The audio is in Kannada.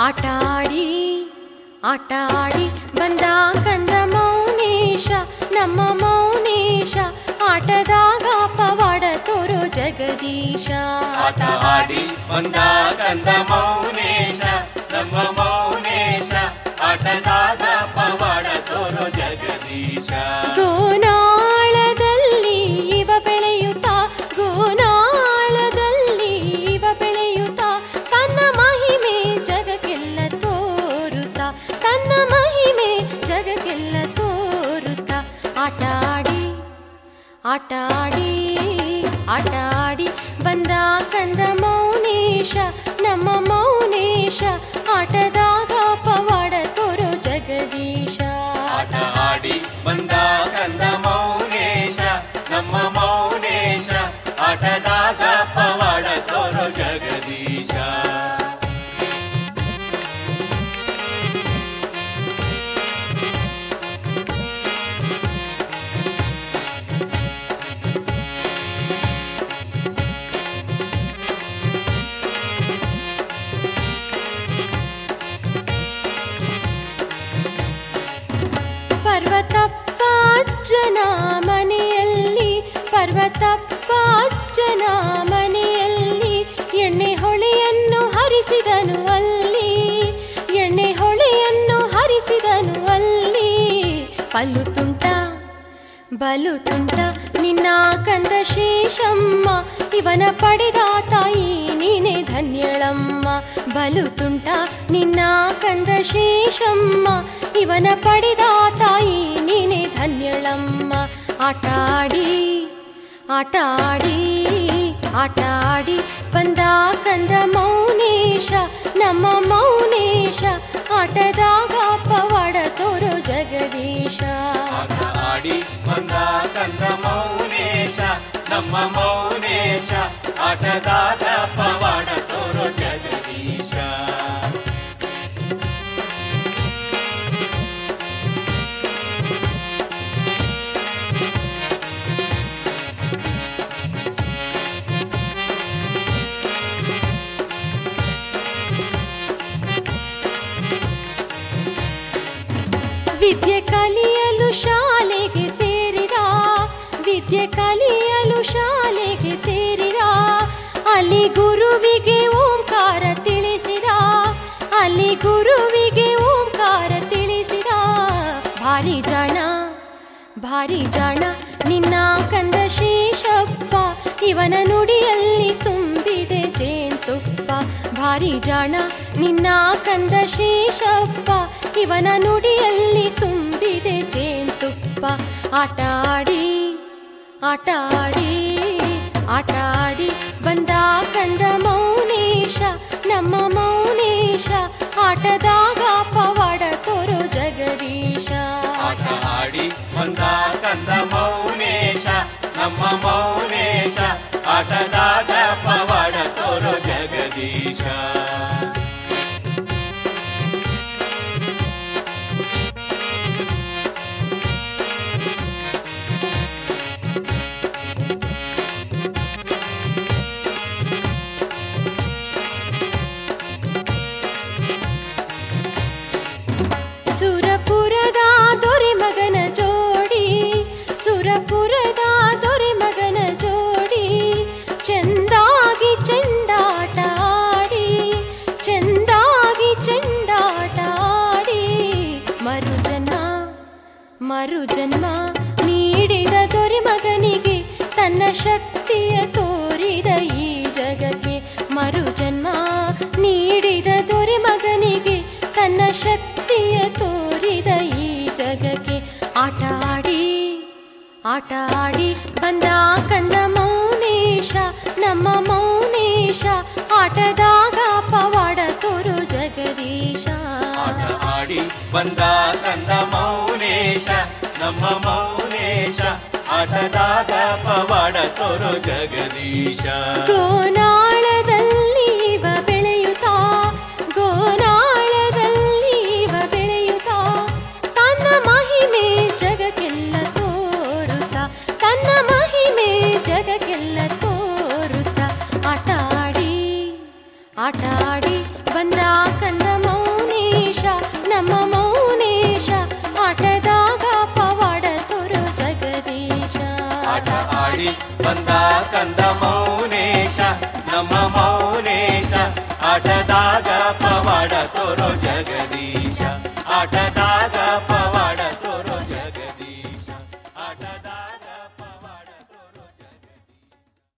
ಆಟಾಡಿ ಆಟಾಡಿ ಬಂದ ಕಂದ ಮೌನೇಶ ನಮ್ಮ ಮೌನೇಶ ಆಟದಾಗ ಪವಾಡ ತೋರೋ ಜಗದೀಶ ಆಟ ಆಡಿ ಬಂದ ಕಂದ ಮೌನೇಶ ನಮ್ಮ ಮೌನೇಶ ಆಟದಾದ ಪವಾಡ ತೋರು ಜಗದೀಶ ಗೋನಾಳದಲ್ಲಿ ಇವ ಬೆಳೆಯುತ್ತ ಗೋನಾಳದಲ್ಲಿ ಇವ ಬೆಳೆಯುತ್ತ ತನ್ನ ಮಹಿಮೆ ಜಗಕ್ಕೆಲ್ಲ ತೋರುತ್ತ ತನ್ನ ಮಹಿಮೆ ಜಗಕ್ಕೆಲ್ಲ ತೋರುತ್ತ ಆಟಾಡಿ ಆಟಾಡಿ ಆಟಾಡಿ ಬಂದ ಕಂದ ಮೌನೇಶ ನಮ್ಮ ಮೌನೇಶ ಆಟದಾಗ ಪವಾಡ ತೋರೋ ಜಗದೀಶ ಆಟ ಆಡಿ ಬಂದ ಕಂದ ಮೌನೇಶ ನಮ್ಮ ಮೌನೇಶ ಆಟದಾದ ಪವಾಡ ತೋರು ಜಗದೀಶ ಪರ್ವತಪ್ಪ ಅಜ್ಜನ ಮನೆಯಲ್ಲಿ ಪರ್ವತಪ್ಪ ಅಜ್ಜನ ಮನೆಯಲ್ಲಿ ಎಣ್ಣೆ ಹೊಳೆಯನ್ನು ಹರಿಸಿದನು ಅಲ್ಲಿ ಎಣ್ಣೆ ಹೊಳೆಯನ್ನು ಹರಿಸಿದನು ಅಲ್ಲಿ ಪಲ್ಲು ತುಂಟ ಬಲು ತುಂಟ ನಿನ್ನ ಕಂದ ಶೇಷಮ್ಮ ಇವನ ಪಡೆದ ತಾಯಿ ನೀನೆ ಧನ್ಯಳಮ್ಮ ಬಲು ತುಂಟ ನಿನ್ನ ಕಂದ ಶೇಷಮ್ಮ ಇವನ ಪಡೆದ ತಾಯಿ ನೀನೆ ಧನ್ಯಳಮ್ಮ ಆಟಾಡಿ ಆಟಾಡಿ ಆಟಾಡಿ ಬಂದ ಕಂದ ಮೌನೇಶ ನಮ್ಮ ಮೌನೇಶ ಆಟದಾಗ ಪವಾಡ ತೋರೋ ಜಗದೀಶ ಆಟ ಆಡಿ ಬಂದ ಕಂದ ಮೌನೇಶ ನಮ್ಮ ಮೌನೇಶ ಆಟದಾದ ಪವಾಡ ತೋರು ಜಗದೀಶ ವಿದ್ಯೆ ಕಲಿಯಲು ಶಾಲೆಗೆ ಸೇರಿದ ವಿದ್ಯೆ ಕಲಿಯಲು ಶಾಲೆಗೆ ಸೇರಿದ ಅಲ್ಲಿ ಗುರುವಿಗೆ ಓಂಕಾರ ತಿಳಿಸಿದ ಅಲ್ಲಿ ಗುರುವಿಗೆ ಓಂಕಾರ ತಿಳಿಸಿದ ಭಾರಿ ಜಾಣ ಭಾರಿ ಜಾಣ ನಿನ್ನ ಕಂದ ಶೇಷಪ್ಪ ಇವನ ನುಡಿಯಲ್ಲಿ ತುಂಬಿದೆ ಜೇನ್ತುಪ್ಪ ಭಾರಿ ಜಾಣ ನಿನ್ನ ಕಂದ ಶೇಷಪ್ಪ ಇವನ ನುಡಿಯಲ್ಲಿ ತುಂಬಿದೆ ಜೇನ್ತುಪ್ಪ ಆಟಾಡಿ ಆಟಾಡಿ ಆಟಾಡಿ ಬಂದ ಕಂದ ಮೌನೇಶ ನಮ್ಮ ಮೌನೇಶ ಆಟದಾಗ ಪವಾಡ ತೋರೋ ಜಗದೀಶ ಆಟ ಆಡಿ ಬಂದ ಕಂದ ಮೌನೇಶ ನಮ್ಮ ಮೌನೇಶ ಆಟದಾದ ಪವಾಡ ತೋರು ಜಗದೀಶ ಸುರಪುರದ ದೊರೆ ಮಗನ ಜೋಡಿ ಸುರಪುರದ ದೊರೆ ಮಗನ ಜೋಡಿ ಚೆಂದಾಗಿ ಚೆಂಡಾಟ ಆಡಿ ಚೆಂದಾಗಿ ಚೆಂಡಾಟ ಆಡಿ ಮರುಜನ್ಮ ಮರುಜನ್ಮ ನೀಡಿದ ದೊರೆ ಮಗನಿಗೆ ತನ್ನ ಶಕ್ತಿಯ ತೋರಿದ ಈ ಜಗಕ್ಕೆ ಮರುಜನ್ಮ ನೀಡಿದ ದೊರೆ ಮಗನಿಗೆ ತನ್ನ ಶಕ್ತಿಯ ತೋರಿದ ಈ ಜಗಕ್ಕೆ ಆಟ ಆಡಿ ಆಟ ಆಡಿ ಬಂದ ಕಂದ ಮೌನೇಶ ನಮ್ಮ ಮೌನೇಶ ಆಟದಾಗ ಪವಾಡ ತೋರು ಜಗದೀಶ ಆಟ ಆಡಿ ಬಂದ ಕಂದ ಮೌನೇಶ ನಮ್ಮ ಮೌನೇಶ ಆಟದಾದ ಪವಾಡ ತೋರು ಜಗದೀಶ ಗೋನಾಳದಲ್ಲಿ ಇವ ಬೆಳೆಯುತ್ತಾ ಗೋನಾಳದಲ್ಲಿ ಇವ ಬೆಳೆಯುತ್ತಾ ತನ್ನ ಮಹಿಮೆ ಜಗಕ್ಕೆಲ್ಲ ತೋರುತ್ತಾ ತನ್ನ ಮಹಿಮೆ ಜಗಕ್ಕೆಲ್ಲ ತೋರುತ್ತಾ ಆಟ ಆಡಿ ಆಟ ಆಡಿ ಬಂದ ಕಂದ ಮೌ ಪವಾಡ ತೋರೋ ಜಗದೀಶ